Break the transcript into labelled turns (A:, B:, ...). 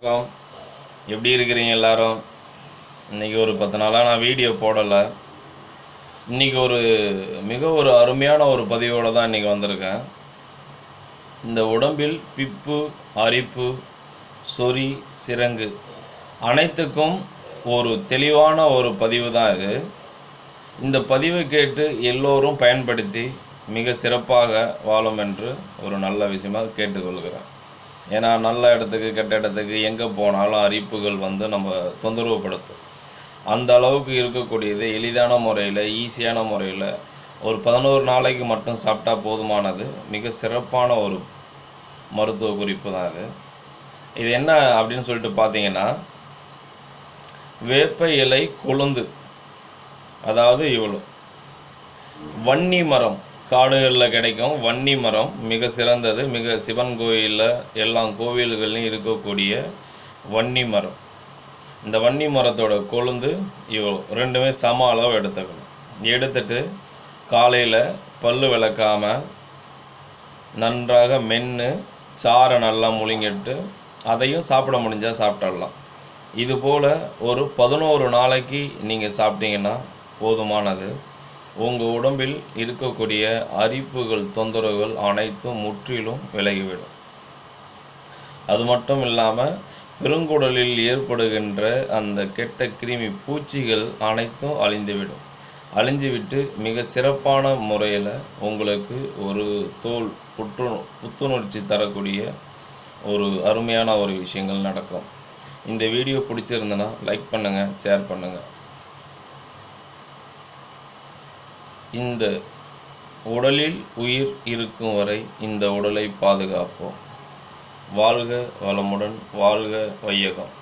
A: வணக்கம் எப்படி இருக்கிறீங்க எல்லாரும் இன்றைக்கி ஒரு பத்து நாளாக நான் வீடியோ போடலை இன்றைக்கி ஒரு மிக ஒரு அருமையான ஒரு பதிவோடு தான் இன்றைக்கி வந்திருக்கேன் இந்த உடம்பில் பிப்பு அரிப்பு சொறி சிரங்கு அனைத்துக்கும் ஒரு தெளிவான ஒரு பதிவு தான் இது இந்த பதிவை கேட்டு எல்லோரும் பயன்படுத்தி மிக சிறப்பாக வாழும் என்று ஒரு நல்ல விஷயமாக கேட்டுக்கொள்கிறேன் ஏன்னா நல்ல இடத்துக்கு கெட்ட இடத்துக்கு எங்கே போனாலும் அரிப்புகள் வந்து நம்ம தொந்தரவுப்படுத்தும் அந்த அளவுக்கு இருக்கக்கூடியது எளிதான முறையில் ஈஸியான முறையில் ஒரு பதினோரு நாளைக்கு மட்டும் சாப்பிட்டா போதுமானது மிக சிறப்பான ஒரு மருத்துவ குறிப்பு தான் அது இது என்ன அப்படின்னு சொல்லிட்டு பார்த்தீங்கன்னா வேப்ப இலை கொழுந்து அதாவது இவ்வளோ வன்னி மரம் காடுகளில் கிடைக்கும் வன்னி மரம் மிக சிறந்தது மிக சிவன் கோயிலில் எல்லா கோவில்கள்லையும் இருக்கக்கூடிய வன்னி மரம் இந்த வன்னி மரத்தோட கொழுந்து இவ்வளோ ரெண்டுமே சம அளவு எடுத்துக்கணும் எடுத்துட்டு காலையில் பல்லு விளக்காமல் நன்றாக மென்று சாறை நல்லா முழுங்கிட்டு அதையும் சாப்பிட முடிஞ்சால் சாப்பிட்டுடலாம் இது போல் ஒரு பதினோரு நாளைக்கு நீங்கள் சாப்பிட்டீங்கன்னா போதுமானது உங்கள் உடம்பில் இருக்கக்கூடிய அரிப்புகள் தொந்தரவுகள் அனைத்தும் முற்றிலும் விலகிவிடும் அது மட்டும் இல்லாமல் பெருங்குடலில் ஏற்படுகின்ற அந்த கெட்ட கிருமி பூச்சிகள் அனைத்தும் அழிந்துவிடும் அழிஞ்சுவிட்டு மிக சிறப்பான முறையில் உங்களுக்கு ஒரு தோல் புற்று புத்துணர்ச்சி தரக்கூடிய ஒரு அருமையான ஒரு விஷயங்கள் நடக்கும் இந்த வீடியோ பிடிச்சிருந்தனா லைக் பண்ணுங்கள் ஷேர் பண்ணுங்கள் இந்த உடலில் உயிர் இருக்கும் வரை இந்த உடலை பாதுகாப்போம் வாழ்க வளமுடன் வாழ்க வையகம்